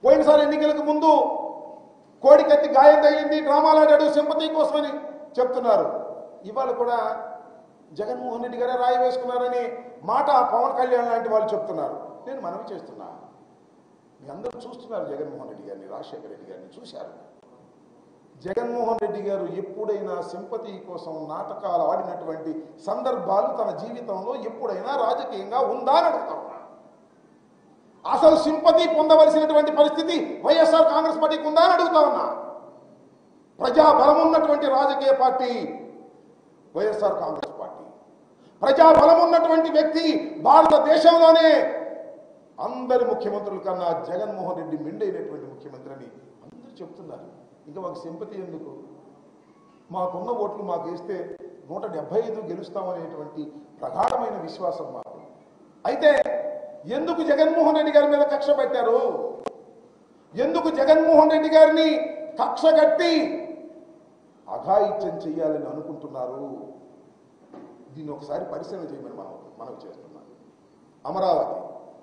పోయినసారి ఎన్నికలకు ముందు కోడికత్తి గాయం తగిలింది డ్రామాలు ఆడాడు సింపతి కోసమని చెప్తున్నారు ఇవాళ కూడా జగన్మోహన్ రెడ్డి గారే రాయి వేసుకున్నారని మాట పవన్ కళ్యాణ్ లాంటి వాళ్ళు చెప్తున్నారు నేను మనవి చేస్తున్నా మీ అందరూ చూస్తున్నారు జగన్మోహన్ రెడ్డి గారిని రాజశేఖర రెడ్డి గారిని చూశారు జగన్మోహన్ రెడ్డి గారు ఎప్పుడైనా సింపతి కోసం నాటకాలు ఆడినటువంటి సందర్భాలు తన జీవితంలో ఎప్పుడైనా రాజకీయంగా ఉందా అని అడుగుతా ఉన్నా. అసలు సింపతి పొందవలసినటువంటి పరిస్థితి వైఎస్ఆర్ కాంగ్రెస్ పార్టీకి ఉందా అని అడుగుతా ఉన్నా ప్రజా బలం ఉన్నటువంటి రాజకీయ పార్టీ వైఎస్ఆర్ కాంగ్రెస్ పార్టీ ప్రజా బలం ఉన్నటువంటి వ్యక్తి భారతదేశంలోనే అందరి ముఖ్యమంత్రుల కన్నా జగన్మోహన్ రెడ్డి మెండైనటువంటి ముఖ్యమంత్రి అని అందరూ చెప్తున్నారు ఇంకా మాకు సింపతి ఎందుకు మాకున్న ఓట్లు మాకు వేస్తే నూట డెబ్బై ఐదు గెలుస్తామనేటువంటి ప్రగాఢమైన విశ్వాసం మాకు అయితే ఎందుకు జగన్మోహన్ రెడ్డి గారి మీద కక్ష పెట్టారు ఎందుకు జగన్మోహన్ రెడ్డి గారిని కక్ష కట్టి అఘాయిత్యం చేయాలని అనుకుంటున్నారు దీన్ని ఒకసారి పరిశీలన చేయమని మనం మనం చేస్తున్నాం అమరావతి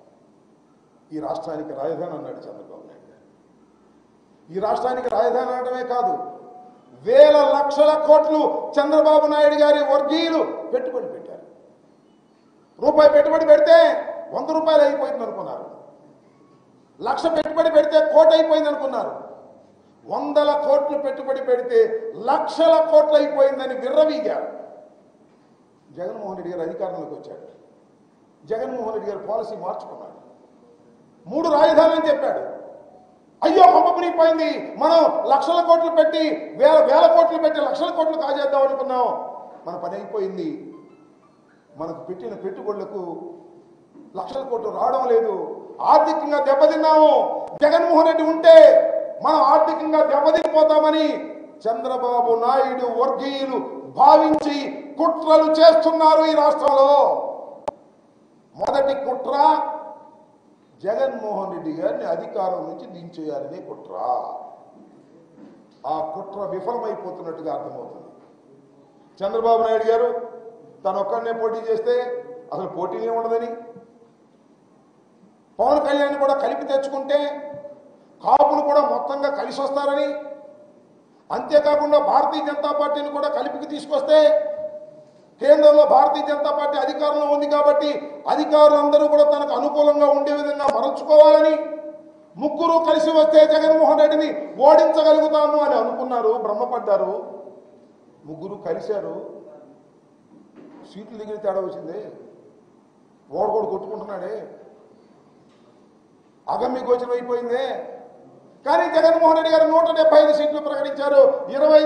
ఈ రాష్ట్రానికి రాజధాని అన్నాడు చంద్రబాబు నాయుడు గారు ఈ రాష్ట్రానికి రాజధాని అనడమే కాదు వేల లక్షల కోట్లు చంద్రబాబు నాయుడు గారి వర్గీయులు పెట్టుబడి పెట్టారు రూపాయి పెట్టుబడి పెడితే వంద రూపాయలు అయిపోయింది అనుకున్నారు లక్ష పెట్టుబడి పెడితే కోటి అయిపోయింది అనుకున్నారు వందల కోట్లు పెట్టుబడి పెడితే లక్షల కోట్లు అయిపోయిందని విర్రవీగారు జగన్మోహన్ రెడ్డి గారు అధికారంలోకి వచ్చాడు జగన్మోహన్ రెడ్డి గారు పాలసీ మార్చుకున్నాడు మూడు రాజధాని అని చెప్పాడు అయ్యో పంపబడిపోయింది మనం లక్షల కోట్లు పెట్టి వేల వేల కోట్లు పెట్టి లక్షల కోట్లు కాజేద్దాం అనుకున్నాం మన పని అయిపోయింది మనకు పెట్టిన పెట్టుబడులకు లక్షల కోట్లు రావడం లేదు ఆర్థికంగా దెబ్బతిన్నాము జగన్మోహన్ రెడ్డి ఉంటే మనం ఆర్థికంగా దెబ్బతినిపోతామని చంద్రబాబు నాయుడు వర్గీయులు భావించి కుట్రలు చేస్తున్నారు ఈ రాష్ట్రంలో మొదటి కుట్ర జగన్మోహన్ రెడ్డి గారిని అధికారం నుంచి దించేయాలనే కుట్ర ఆ కుట్ర విఫలమైపోతున్నట్టుగా అర్థమవుతుంది చంద్రబాబు నాయుడు గారు తను ఒక్కడనే పోటీ చేస్తే అసలు పోటీనే ఉండదని పవన్ కళ్యాణ్ కూడా కలిపి తెచ్చుకుంటే కాపులు కూడా మొత్తంగా కలిసి వస్తారని అంతేకాకుండా భారతీయ జనతా పార్టీని కూడా కలిపికి తీసుకొస్తే కేంద్రంలో భారతీయ జనతా పార్టీ అధికారంలో ఉంది కాబట్టి అధికారులందరూ కూడా తనకు అనుకూలంగా ఉండే విధంగా మరల్చుకోవాలని ముగ్గురు కలిసి వస్తే జగన్మోహన్ రెడ్డిని ఓడించగలుగుతాము అని అనుకున్నారు భ్రమపడ్డారు ముగ్గురు కలిశారు సీట్లు దగ్గర తేడా వచ్చింది ఓడగోడు కొట్టుకుంటున్నాడే అగమ్య గోచరం అయిపోయిందే కానీ జగన్మోహన్ రెడ్డి గారు నూట డెబ్బై ఐదు సీట్లు ప్రకటించారు ఇరవై